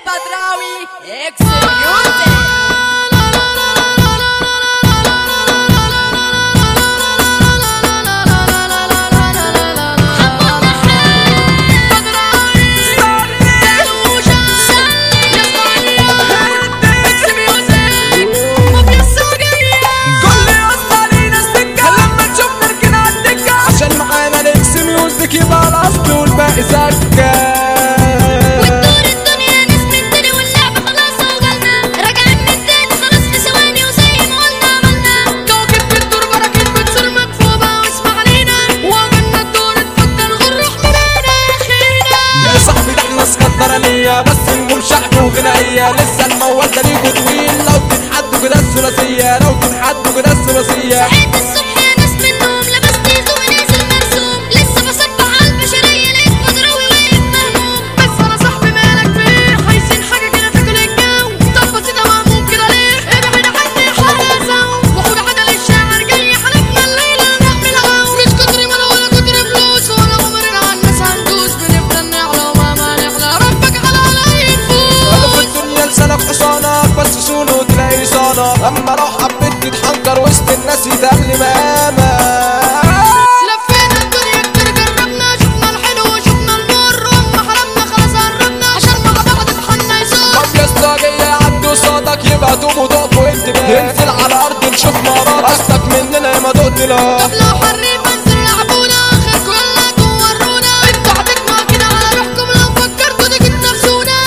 البدراوي اكس ميوزك كل يوصل علينا السكة لما تشوف نركن عالدكة عشان معانا الاكس ميوزك يبقى الاصل والباقي سكة وتدور الدنيا ناس من تاني واللعبة خلاص وجالنا راجعين من تاني خلاص في ثواني وزي ما قلنا عملنا كوكب بتدور براكين بتصير مدفوبة واسمع علينا وعملنا الدور اتفضل غنروح مننا خينا يا صاحبي ده احنا اسكندرانية بس نقول شعب وغنائية لسه الموال ده ليكوا طويل لو تتحدوا كده الثلاثية لو تتحدوا كده الثلاثية صحيت الصبح يا ناس من النوم لبست هدوم نازل مرسوم لسه بصبح على البشرية لقيت بدراوي واقف مهموم بس انا صاحبي مالك فيه عايزين حاجة كده تاكل الجو طب بسيطة مهموم كده ليه ابعد عني حراسة وخد حاجة للشاعر جاي حالتنا الليلة نعمل عو مش كتر مال ولا كتر فلوس ولا عمرنا على الناس هندوس بنفضل نعلى ومهما نحلى ربك على علي انا في نفوس الدنيا لسانك حصانك بس سونه تلاقي صانك اما لو حبيت تتحنكر وسط الناس يتقل مقامك لفينا الدنيا كتير جربنا شفنا الحلو وشفنا المر واما حرمنا خلاص قربنا عشان مع بعض اتحنا يزور طب يا اسطى جاي يعدي قصادك يبقى تقوم وتقف وانتباه انزل على الارض نشوف مرات اصلك مننا يا ما دقت لا طب لو حريف انزلوا لعبونا اخر كلكم ورونا انتوا هتجمعوا كده على روحكم لو فكرتوا تيجي تنافسونا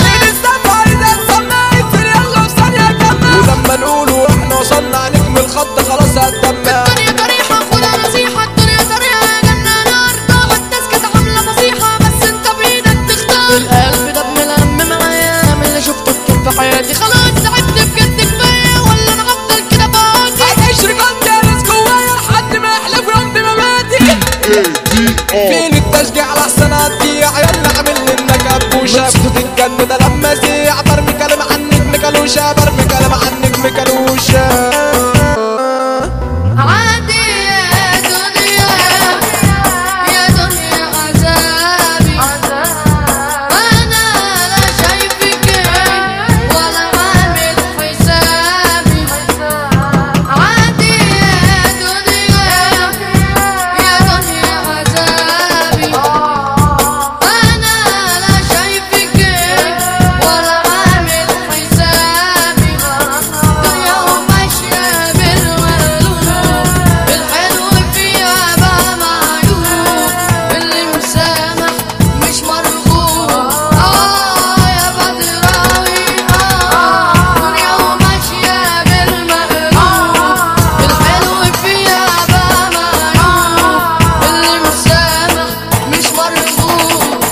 ولما نقولوا احنا وصلنا نجم الخط خلاص هتدمع الدنيا طريحة خدها نصيحة الدنيا طريقة جنة نار ضاغط الناس كانت عاملة فصيحة بس انت بايدك تختار القلب ده بملم معايا من اللي شفته كتير في حياتي خلاص تعبت بجد كفاية ولا انا هفضل كده باقي هتعيش رجالتي يا ناس جوايا لحد ما يحلف عند مماتي فين التشجيع على السنة دي عيال عامل انك ابوشة صوت الجن ده لما زيع برمي كلام عن نجم كالوشة برمي كلام عن نجم كالوشة عادي يا دنيا يا دنيا عذابي انا لا شايفك ولا عامل حسابي عادي يا دنيا يا دنيا عذابي انا لا شايفك ولا عامل حسابي دنيا وماشية بالمقلوب الحلو فيها بقى معيوب اللي مسامح مش مرغوب اه يا بدراوي اه دنيا وماشية بالمقلوب الحلو فيها بقى معيوب اللي مسامح مش مرغوب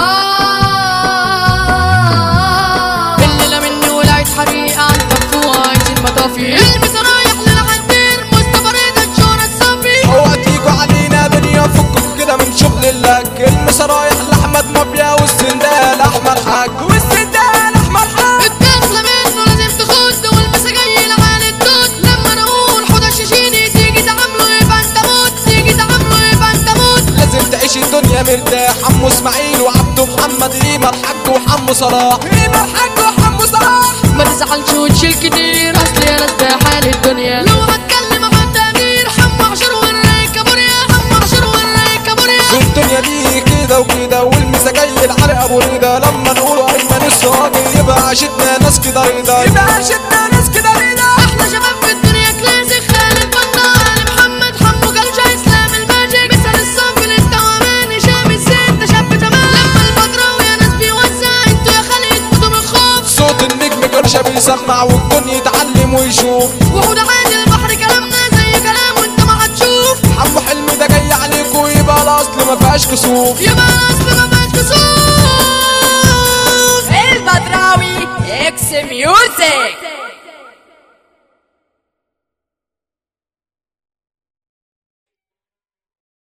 اه الليلة مني ولعت حريقة عن طفوها عايزين مطافي البس رايح للعدير مصطفى رضا الشهرة الصافي هو تيجوا علينا دنيا فكوا كده من شغل اللك المسرايح لاحمد مافيا والسندال احمد حاج والسندال احمد حاج الدخلة منه لازم تخد والمسا جاي لعالي الدود لما انا اقول حوض الشيشيني تيجي تعامله يبقى انت موت تيجي تعامله يبقى انت موت لازم تعيش الدنيا مرتاح حمو اسماعيل وعبده محمد ريما الحاج وحمو صلاح ريما الحاج وحمو صلاح ما تزعلش وتشيل كتير اصل يا ناس ده حال الدنيا لو هتكلم عن تأمير حمو عشر والراي كابوريا حمو عشر والراي كابوريا في الدنيا دي كده وكده والمسا جاي العرق ابو رضا لما نقولوا ايمن الصاغي يبقى عشتنا ناس كده رضا يبقى عشتنا ناس كده رضا احلى شباب في الدنيا كلاسيك خالد بنا علي محمد حمو جلجة اسلام الماجيك مثل الصافي للتوابان هشام الزين شاب تمام لما البدراوي يا ناس بيوزع انتوا يا خالد تموتوا من الخوف صوت النجم كرشه بيسمع والكون يتعلم ويشوف وحود عادي البحر كلامنا زي كلام وانت ما هتشوف حمو حلمي ده جاي عليكوا يبقى الاصل ما فيهاش كسوف يبقى الاصل ما بقاش كسوف البدراوي اكس ميوزك